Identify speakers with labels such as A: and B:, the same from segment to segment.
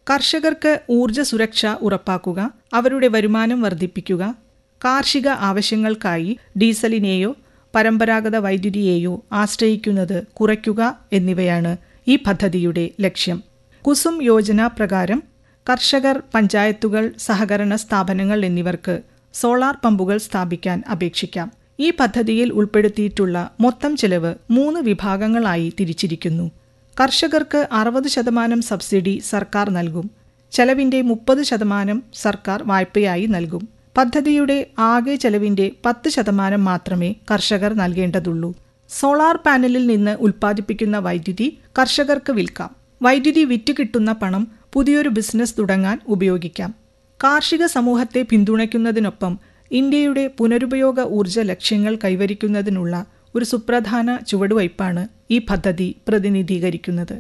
A: കർഷകർക്ക് ഊർജ്ജ സുരക്ഷ ഉറപ്പാക്കുക അവരുടെ വരുമാനം വർദ്ധിപ്പിക്കുക കാർഷിക ആവശ്യങ്ങൾക്കായി ഡീസലിനെയോ പരമ്പരാഗത വൈദ്യുതിയെയോ ആശ്രയിക്കുന്നത് കുറയ്ക്കുക എന്നിവയാണ് ഈ പദ്ധതിയുടെ ലക്ഷ്യം കുസും യോജന പ്രകാരം കർഷകർ പഞ്ചായത്തുകൾ സഹകരണ സ്ഥാപനങ്ങൾ എന്നിവർക്ക് സോളാർ പമ്പുകൾ സ്ഥാപിക്കാൻ അപേക്ഷിക്കാം ഈ പദ്ധതിയിൽ ഉൾപ്പെടുത്തിയിട്ടുള്ള മൊത്തം ചെലവ് മൂന്ന് വിഭാഗങ്ങളായി തിരിച്ചിരിക്കുന്നു കർഷകർക്ക് അറുപത് ശതമാനം സബ്സിഡി സർക്കാർ നൽകും ചെലവിന്റെ മുപ്പത് ശതമാനം സർക്കാർ വായ്പയായി നൽകും പദ്ധതിയുടെ ആകെ ചെലവിന്റെ പത്ത് ശതമാനം മാത്രമേ കർഷകർ നൽകേണ്ടതുള്ളൂ സോളാർ പാനലിൽ നിന്ന് ഉൽപ്പാദിപ്പിക്കുന്ന വൈദ്യുതി കർഷകർക്ക് വിൽക്കാം വൈദ്യുതി വിറ്റ് കിട്ടുന്ന പണം പുതിയൊരു ബിസിനസ് തുടങ്ങാൻ ഉപയോഗിക്കാം കാർഷിക സമൂഹത്തെ പിന്തുണയ്ക്കുന്നതിനൊപ്പം ഇന്ത്യയുടെ പുനരുപയോഗ ഊർജ്ജ ലക്ഷ്യങ്ങൾ കൈവരിക്കുന്നതിനുള്ള ഒരു സുപ്രധാന ചുവടുവയ്പ്പാണ് ഈ പദ്ധതി പ്രതിനിധീകരിക്കുന്നത്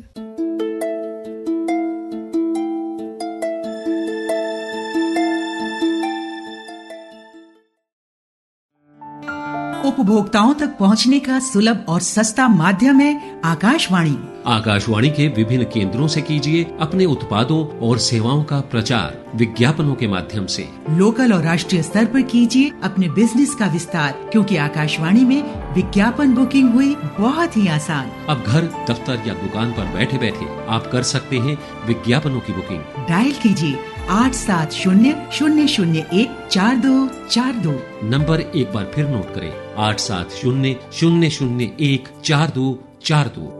B: उपभोक्ताओं तक पहुंचने का सुलभ और सस्ता माध्यम है आकाशवाणी
C: आकाशवाणी के विभिन्न केंद्रों से कीजिए अपने उत्पादों और सेवाओं का प्रचार विज्ञापनों के माध्यम से
B: लोकल और राष्ट्रीय स्तर पर कीजिए अपने बिजनेस का विस्तार क्योंकि आकाशवाणी में विज्ञापन बुकिंग हुई बहुत ही आसान
C: अब घर दफ्तर या दुकान पर बैठे बैठे आप कर सकते हैं विज्ञापनों की बुकिंग
B: डायल कीजिए आठ सात शून्य शून्य शून्य एक चार दो चार दो
C: नंबर एक बार फिर नोट करें आठ सात शून्य शून्य शून्य एक चार दो चार दो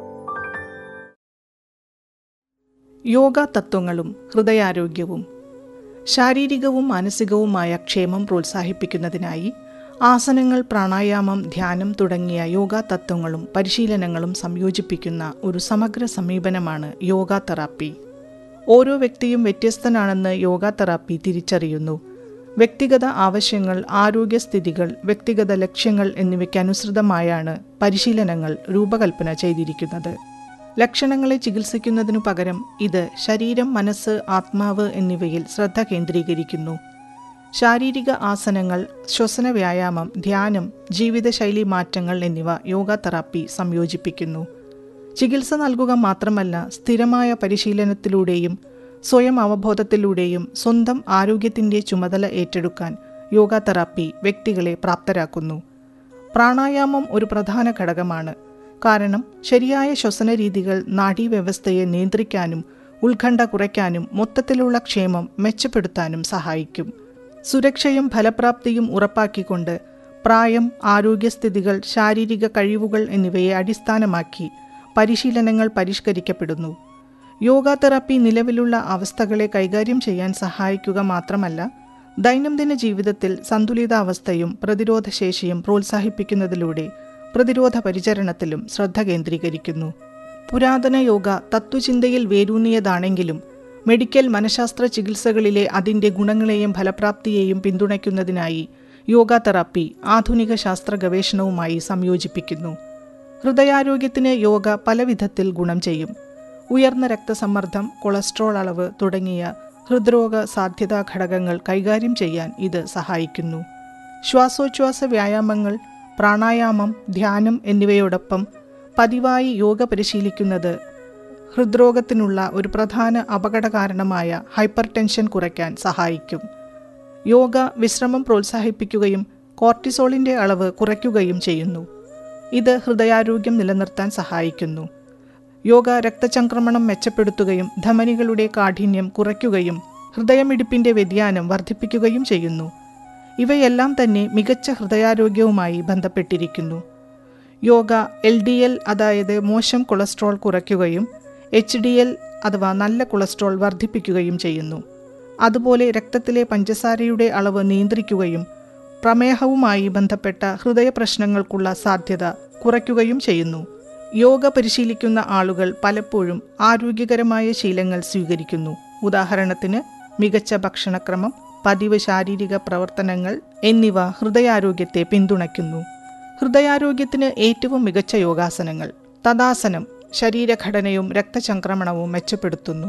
A: യോഗ തത്വങ്ങളും ഹൃദയാരോഗ്യവും ശാരീരികവും മാനസികവുമായ ക്ഷേമം പ്രോത്സാഹിപ്പിക്കുന്നതിനായി ആസനങ്ങൾ പ്രാണായാമം ധ്യാനം തുടങ്ങിയ യോഗ തത്വങ്ങളും പരിശീലനങ്ങളും സംയോജിപ്പിക്കുന്ന ഒരു സമഗ്ര സമീപനമാണ് യോഗ തെറാപ്പി ഓരോ വ്യക്തിയും വ്യത്യസ്തനാണെന്ന് യോഗ തെറാപ്പി തിരിച്ചറിയുന്നു വ്യക്തിഗത ആവശ്യങ്ങൾ ആരോഗ്യസ്ഥിതികൾ വ്യക്തിഗത ലക്ഷ്യങ്ങൾ എന്നിവയ്ക്കനുസൃതമായാണ് പരിശീലനങ്ങൾ രൂപകൽപ്പന ചെയ്തിരിക്കുന്നത് ലക്ഷണങ്ങളെ ചികിത്സിക്കുന്നതിനു പകരം ഇത് ശരീരം മനസ്സ് ആത്മാവ് എന്നിവയിൽ ശ്രദ്ധ കേന്ദ്രീകരിക്കുന്നു ശാരീരിക ആസനങ്ങൾ ശ്വസന വ്യായാമം ധ്യാനം ജീവിതശൈലി മാറ്റങ്ങൾ എന്നിവ യോഗ തെറാപ്പി സംയോജിപ്പിക്കുന്നു ചികിത്സ നൽകുക മാത്രമല്ല സ്ഥിരമായ പരിശീലനത്തിലൂടെയും സ്വയം അവബോധത്തിലൂടെയും സ്വന്തം ആരോഗ്യത്തിൻ്റെ ചുമതല ഏറ്റെടുക്കാൻ യോഗ തെറാപ്പി വ്യക്തികളെ പ്രാപ്തരാക്കുന്നു പ്രാണായാമം ഒരു പ്രധാന ഘടകമാണ് കാരണം ശരിയായ ശ്വസന രീതികൾ നാഡീവ്യവസ്ഥയെ നിയന്ത്രിക്കാനും ഉത്കണ്ഠ കുറയ്ക്കാനും മൊത്തത്തിലുള്ള ക്ഷേമം മെച്ചപ്പെടുത്താനും സഹായിക്കും സുരക്ഷയും ഫലപ്രാപ്തിയും ഉറപ്പാക്കിക്കൊണ്ട് പ്രായം ആരോഗ്യസ്ഥിതികൾ ശാരീരിക കഴിവുകൾ എന്നിവയെ അടിസ്ഥാനമാക്കി പരിശീലനങ്ങൾ പരിഷ്കരിക്കപ്പെടുന്നു യോഗ തെറാപ്പി നിലവിലുള്ള അവസ്ഥകളെ കൈകാര്യം ചെയ്യാൻ സഹായിക്കുക മാത്രമല്ല ദൈനംദിന ജീവിതത്തിൽ സന്തുലിതാവസ്ഥയും പ്രതിരോധശേഷിയും പ്രോത്സാഹിപ്പിക്കുന്നതിലൂടെ പ്രതിരോധ പരിചരണത്തിലും ശ്രദ്ധ കേന്ദ്രീകരിക്കുന്നു പുരാതന യോഗ തത്വചിന്തയിൽ വേരൂന്നിയതാണെങ്കിലും മെഡിക്കൽ മനഃശാസ്ത്ര ചികിത്സകളിലെ അതിൻ്റെ ഗുണങ്ങളെയും ഫലപ്രാപ്തിയെയും പിന്തുണയ്ക്കുന്നതിനായി യോഗ തെറാപ്പി ആധുനിക ശാസ്ത്ര ഗവേഷണവുമായി സംയോജിപ്പിക്കുന്നു ഹൃദയാരോഗ്യത്തിന് യോഗ പലവിധത്തിൽ ഗുണം ചെയ്യും ഉയർന്ന രക്തസമ്മർദ്ദം കൊളസ്ട്രോൾ അളവ് തുടങ്ങിയ ഹൃദ്രോഗ സാധ്യതാ ഘടകങ്ങൾ കൈകാര്യം ചെയ്യാൻ ഇത് സഹായിക്കുന്നു ശ്വാസോച്ഛ്വാസ വ്യായാമങ്ങൾ പ്രാണായാമം ധ്യാനം എന്നിവയോടൊപ്പം പതിവായി യോഗ പരിശീലിക്കുന്നത് ഹൃദ്രോഗത്തിനുള്ള ഒരു പ്രധാന അപകട കാരണമായ ഹൈപ്പർ ടെൻഷൻ കുറയ്ക്കാൻ സഹായിക്കും യോഗ വിശ്രമം പ്രോത്സാഹിപ്പിക്കുകയും കോർട്ടിസോളിൻ്റെ അളവ് കുറയ്ക്കുകയും ചെയ്യുന്നു ഇത് ഹൃദയാരോഗ്യം നിലനിർത്താൻ സഹായിക്കുന്നു യോഗ രക്തചംക്രമണം മെച്ചപ്പെടുത്തുകയും ധമനികളുടെ കാഠിന്യം കുറയ്ക്കുകയും ഹൃദയമിടിപ്പിന്റെ വ്യതിയാനം വർദ്ധിപ്പിക്കുകയും ചെയ്യുന്നു ഇവയെല്ലാം തന്നെ മികച്ച ഹൃദയാരോഗ്യവുമായി ബന്ധപ്പെട്ടിരിക്കുന്നു യോഗ എൽ ഡി എൽ അതായത് മോശം കൊളസ്ട്രോൾ കുറയ്ക്കുകയും എച്ച് ഡി എൽ അഥവാ നല്ല കൊളസ്ട്രോൾ വർദ്ധിപ്പിക്കുകയും ചെയ്യുന്നു അതുപോലെ രക്തത്തിലെ പഞ്ചസാരയുടെ അളവ് നിയന്ത്രിക്കുകയും പ്രമേഹവുമായി ബന്ധപ്പെട്ട ഹൃദയ പ്രശ്നങ്ങൾക്കുള്ള സാധ്യത കുറയ്ക്കുകയും ചെയ്യുന്നു യോഗ പരിശീലിക്കുന്ന ആളുകൾ പലപ്പോഴും ആരോഗ്യകരമായ ശീലങ്ങൾ സ്വീകരിക്കുന്നു ഉദാഹരണത്തിന് മികച്ച ഭക്ഷണക്രമം പതിവ് ശാരീരിക പ്രവർത്തനങ്ങൾ എന്നിവ ഹൃദയാരോഗ്യത്തെ പിന്തുണയ്ക്കുന്നു ഹൃദയാരോഗ്യത്തിന് ഏറ്റവും മികച്ച യോഗാസനങ്ങൾ തദാസനം ശരീരഘടനയും രക്തചംക്രമണവും മെച്ചപ്പെടുത്തുന്നു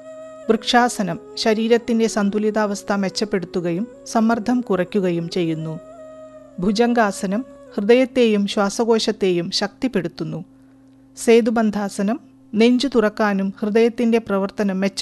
A: വൃക്ഷാസനം ശരീരത്തിന്റെ സന്തുലിതാവസ്ഥ മെച്ചപ്പെടുത്തുകയും സമ്മർദ്ദം കുറയ്ക്കുകയും ചെയ്യുന്നു ഭുജംഗാസനം ഹൃദയത്തെയും ശ്വാസകോശത്തെയും ശക്തിപ്പെടുത്തുന്നു സേതുബന്ധാസനം നെഞ്ചു തുറക്കാനും ഹൃദയത്തിന്റെ പ്രവർത്തനം മെച്ച